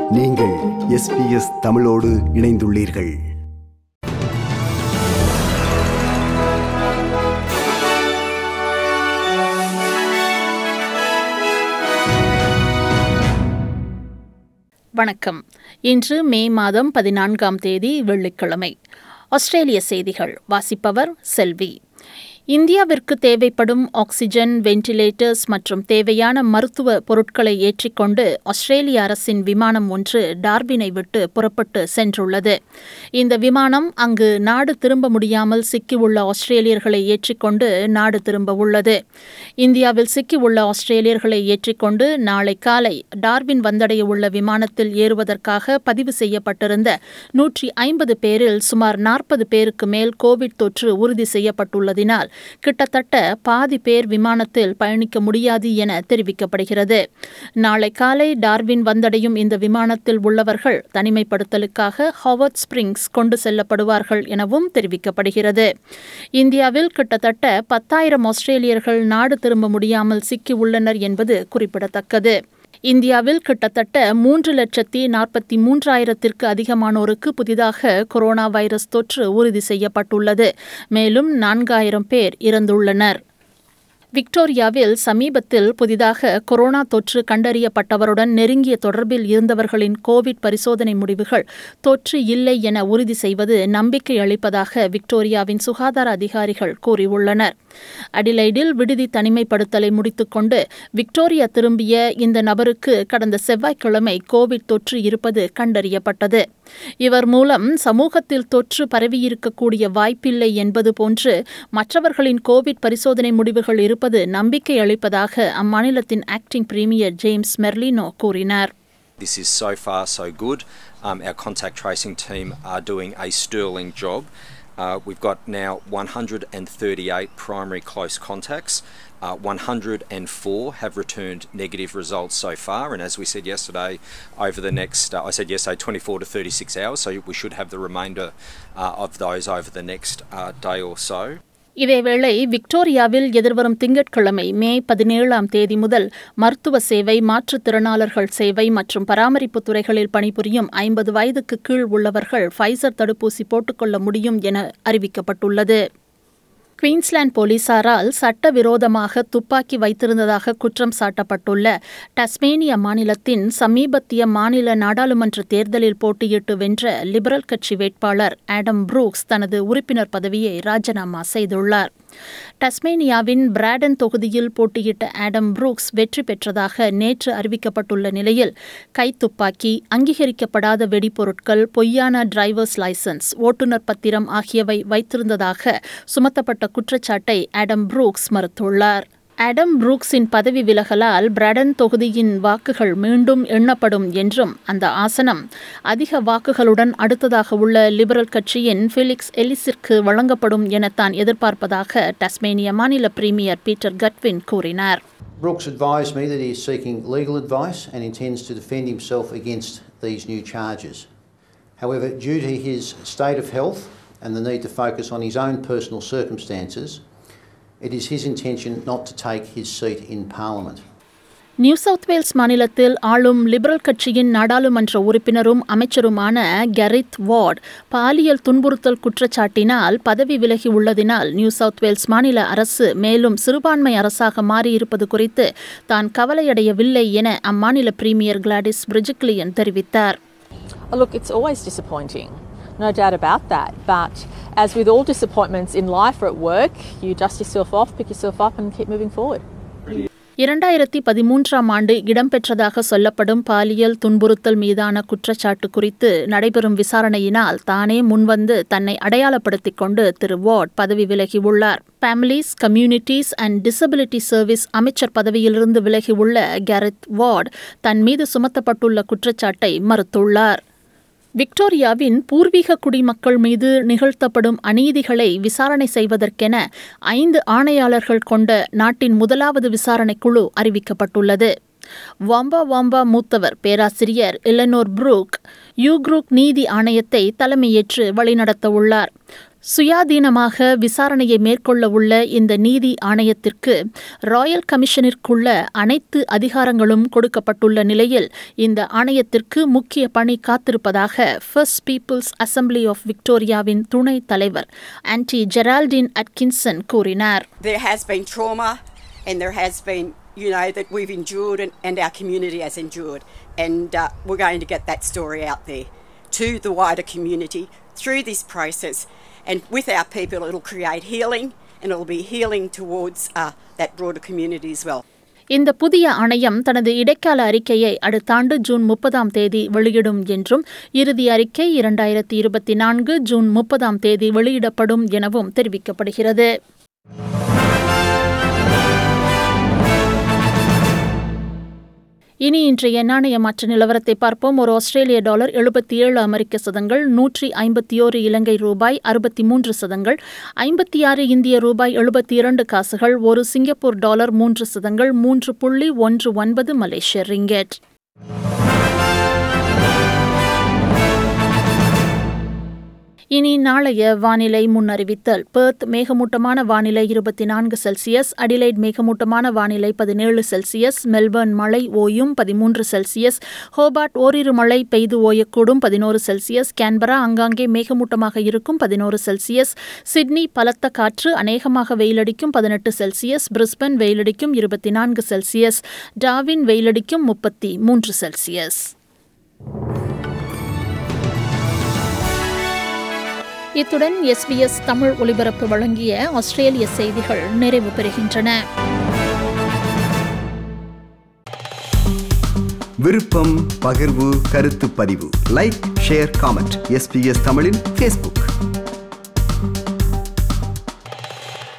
நீங்கள் எஸ்பிஎஸ் தமிழோடு இணைந்துள்ளீர்கள் வணக்கம் இன்று மே மாதம் பதினான்காம் தேதி வெள்ளிக்கிழமை ஆஸ்திரேலிய செய்திகள் வாசிப்பவர் செல்வி இந்தியாவிற்கு தேவைப்படும் ஆக்சிஜன் வென்டிலேட்டர்ஸ் மற்றும் தேவையான மருத்துவ பொருட்களை ஏற்றிக்கொண்டு ஆஸ்திரேலிய அரசின் விமானம் ஒன்று டார்பினை விட்டு புறப்பட்டு சென்றுள்ளது இந்த விமானம் அங்கு நாடு திரும்ப முடியாமல் சிக்கியுள்ள ஆஸ்திரேலியர்களை ஏற்றிக்கொண்டு நாடு திரும்ப உள்ளது இந்தியாவில் சிக்கியுள்ள ஆஸ்திரேலியர்களை ஏற்றிக்கொண்டு நாளை காலை டார்வின் வந்தடைய உள்ள விமானத்தில் ஏறுவதற்காக பதிவு செய்யப்பட்டிருந்த நூற்றி ஐம்பது பேரில் சுமார் நாற்பது பேருக்கு மேல் கோவிட் தொற்று உறுதி செய்யப்பட்டுள்ளதினால் கிட்டத்தட்ட பாதி பேர் விமானத்தில் பயணிக்க முடியாது என தெரிவிக்கப்படுகிறது நாளை காலை டார்வின் வந்தடையும் இந்த விமானத்தில் உள்ளவர்கள் தனிமைப்படுத்தலுக்காக ஹாவர்ட் ஸ்பிரிங்ஸ் கொண்டு செல்லப்படுவார்கள் எனவும் தெரிவிக்கப்படுகிறது இந்தியாவில் கிட்டத்தட்ட பத்தாயிரம் ஆஸ்திரேலியர்கள் நாடு திரும்ப முடியாமல் சிக்கியுள்ளனர் என்பது குறிப்பிடத்தக்கது இந்தியாவில் கிட்டத்தட்ட மூன்று லட்சத்தி நாற்பத்தி மூன்றாயிரத்திற்கு அதிகமானோருக்கு புதிதாக கொரோனா வைரஸ் தொற்று உறுதி செய்யப்பட்டுள்ளது மேலும் நான்காயிரம் பேர் இறந்துள்ளனர் விக்டோரியாவில் சமீபத்தில் புதிதாக கொரோனா தொற்று கண்டறியப்பட்டவருடன் நெருங்கிய தொடர்பில் இருந்தவர்களின் கோவிட் பரிசோதனை முடிவுகள் தொற்று இல்லை என உறுதி செய்வது நம்பிக்கை அளிப்பதாக விக்டோரியாவின் சுகாதார அதிகாரிகள் கூறியுள்ளனர் அடிலைடில் விடுதி தனிமைப்படுத்தலை முடித்துக்கொண்டு விக்டோரியா திரும்பிய இந்த நபருக்கு கடந்த செவ்வாய்க்கிழமை கோவிட் தொற்று இருப்பது கண்டறியப்பட்டது இவர் மூலம் சமூகத்தில் தொற்று பரவியிருக்கக்கூடிய வாய்ப்பில்லை என்பது போன்று மற்றவர்களின் கோவிட் பரிசோதனை முடிவுகள் இருப்பது நம்பிக்கை அளிப்பதாக அம்மாநிலத்தின் ஆக்டிங் பிரீமியர் ஜேம்ஸ் மெர்லினோ கூறினார் This is so far so good. Um, our contact tracing team are doing a sterling job. Uh, we've got now 138 primary close contacts. Uh, 104 have returned negative results so far, and as we said yesterday, over the next, uh, I said yesterday, 24 to 36 hours, so we should have the remainder uh, of those over the next uh, day or so. இதேவேளை விக்டோரியாவில் எதிர்வரும் திங்கட்கிழமை மே பதினேழாம் தேதி முதல் மருத்துவ சேவை மாற்றுத்திறனாளர்கள் சேவை மற்றும் பராமரிப்பு துறைகளில் பணிபுரியும் ஐம்பது வயதுக்கு கீழ் உள்ளவர்கள் ஃபைசர் தடுப்பூசி போட்டுக்கொள்ள முடியும் என அறிவிக்கப்பட்டுள்ளது குயின்ஸ்லாந்து போலீசாரால் சட்டவிரோதமாக துப்பாக்கி வைத்திருந்ததாக குற்றம் சாட்டப்பட்டுள்ள டஸ்மேனியா மாநிலத்தின் சமீபத்திய மாநில நாடாளுமன்ற தேர்தலில் போட்டியிட்டு வென்ற லிபரல் கட்சி வேட்பாளர் ஆடம் புரூக்ஸ் தனது உறுப்பினர் பதவியை ராஜினாமா செய்துள்ளார் டஸ்மேனியாவின் பிராடன் தொகுதியில் போட்டியிட்ட ஆடம் புரூக்ஸ் வெற்றி பெற்றதாக நேற்று அறிவிக்கப்பட்டுள்ள நிலையில் கைத்துப்பாக்கி அங்கீகரிக்கப்படாத வெடிபொருட்கள் பொய்யான டிரைவர்ஸ் லைசன்ஸ் ஓட்டுநர் பத்திரம் ஆகியவை வைத்திருந்ததாக சுமத்தப்பட்ட குற்றச்சாட்டை ஆடம் புரூக்ஸ் மறுத்துள்ளார் ஆடம் புரூக்ஸின் பதவி விலகலால் பிரடன் தொகுதியின் வாக்குகள் மீண்டும் எண்ணப்படும் என்றும் அந்த ஆசனம் அதிக வாக்குகளுடன் அடுத்ததாக உள்ள லிபரல் கட்சியின் ஃபிலிக்ஸ் எலிஸிற்கு வழங்கப்படும் என தான் எதிர்பார்ப்பதாக டஸ்மேனிய மாநில பிரீமியர் பீட்டர் கட்வின் கூறினார் Brooks advised me that he is seeking legal advice and intends to defend himself against these new charges. However, due to his state of health and the need to focus on his own personal circumstances, it is his intention not to take his seat in Parliament. New South Wales மாநிலத்தில் ஆளும் liberal கட்சியின் நாடாளுமன்ற உறுப்பினரும் அமைச்சருமான கெரித் ward பாலியல் துன்புறுத்தல் குற்றச்சாட்டினால் பதவி விலகி உள்ளதினால் நியூ சவுத் வேல்ஸ் மாநில அரசு மேலும் சிறுபான்மை அரசாக மாறியிருப்பது குறித்து தான் கவலையடையவில்லை என அம்மாநில பிரீமியர் கிளாடிஸ் பிரிஜிக்லியன் தெரிவித்தார் Oh, look, it's always disappointing, no doubt about that. But as with all disappointments in life or at work, you dust yourself off, pick yourself up, and keep moving forward. இரண்டாயிரத்தி பதிமூன்றாம் ஆண்டு இடம்பெற்றதாக சொல்லப்படும் பாலியல் துன்புறுத்தல் மீதான குற்றச்சாட்டு குறித்து நடைபெறும் விசாரணையினால் தானே முன்வந்து தன்னை அடையாளப்படுத்திக் கொண்டு திரு வார்ட் பதவி விலகியுள்ளார் families communities and disability service அமைச்சர் பதவியிலிருந்து விலகியுள்ள கேரத் வார்ட் தன் மீது சுமத்தப்பட்டுள்ள குற்றச்சாட்டை மறுத்துள்ளார் விக்டோரியாவின் பூர்வீக குடிமக்கள் மீது நிகழ்த்தப்படும் அநீதிகளை விசாரணை செய்வதற்கென ஐந்து ஆணையாளர்கள் கொண்ட நாட்டின் முதலாவது விசாரணைக் குழு அறிவிக்கப்பட்டுள்ளது வாம்பா வாம்பா மூத்தவர் பேராசிரியர் இலனோர் புரூக் யூக்ரூக் நீதி ஆணையத்தை தலைமையேற்று வழிநடத்த உள்ளார் சுயாதீனமாக விசாரணையை மேற்கொள்ள உள்ள இந்த நீதி ஆணையத்திற்கு ராயல் கமிஷனிற்குள்ள அனைத்து அதிகாரங்களும் கொடுக்கப்பட்டுள்ள நிலையில் இந்த ஆணையத்திற்கு முக்கிய பணி காத்திருப்பதாக ஃபர்ஸ்ட் பீப்புள்ஸ் அசம்பிளி ஆஃப் விக்டோரியாவின் துணைத் தலைவர் ஆன்டி ஜெரால்டின் அட்கின்சன் கூறினார் there has been trauma and there has been, you know, that we've endured and, and our community has endured. And uh, we're going to get that story out there to the wider community through this process. And with our people, it'll create healing and it'll be healing towards uh, that broader community as well. இந்த புதிய ஆணையம் தனது இடைக்கால அறிக்கையை அடுத்த ஆண்டு June முப்பதாம் தேதி வெளியிடும் என்றும் இறுதி அறிக்கை இரண்டாயிரத்தி இருபத்தி நான்கு ஜூன் முப்பதாம் தேதி வெளியிடப்படும் எனவும் தெரிவிக்கப்படுகிறது இனி இன்றைய நாணய மாற்று நிலவரத்தை பார்ப்போம் ஒரு ஆஸ்திரேலிய டாலர் எழுபத்தி ஏழு அமெரிக்க சதங்கள் நூற்றி ஐம்பத்தி ஓரு இலங்கை ரூபாய் அறுபத்தி மூன்று சதங்கள் ஐம்பத்தி ஆறு இந்திய ரூபாய் எழுபத்தி இரண்டு காசுகள் ஒரு சிங்கப்பூர் டாலர் மூன்று சதங்கள் மூன்று புள்ளி ஒன்று ஒன்பது மலேசிய ரிங்கெட் இனி நாளைய வானிலை முன்னறிவித்தல் பெர்த் மேகமூட்டமான வானிலை இருபத்தி நான்கு செல்சியஸ் அடிலைட் மேகமூட்டமான வானிலை பதினேழு செல்சியஸ் மெல்பர்ன் மழை ஓயும் பதிமூன்று செல்சியஸ் ஹோபார்ட் ஓரிரு மழை பெய்து ஓயக்கூடும் பதினோரு செல்சியஸ் கேன்பரா அங்காங்கே மேகமூட்டமாக இருக்கும் பதினோரு செல்சியஸ் சிட்னி பலத்த காற்று அநேகமாக வெயிலடிக்கும் பதினெட்டு செல்சியஸ் பிரிஸ்பன் வெயிலடிக்கும் இருபத்தி நான்கு செல்சியஸ் டாவின் வெயிலடிக்கும் முப்பத்தி மூன்று செல்சியஸ் இத்துடன் எஸ்பிஎஸ் தமிழ் ஒலிபரப்பு வழங்கிய ஆஸ்திரேலிய செய்திகள் நிறைவு பெறுகின்றன விருப்பம் பகிர்வு கருத்து பதிவு லைக் ஷேர் காமெண்ட் எஸ்பிஎஸ் தமிழின் ஃபேஸ்புக்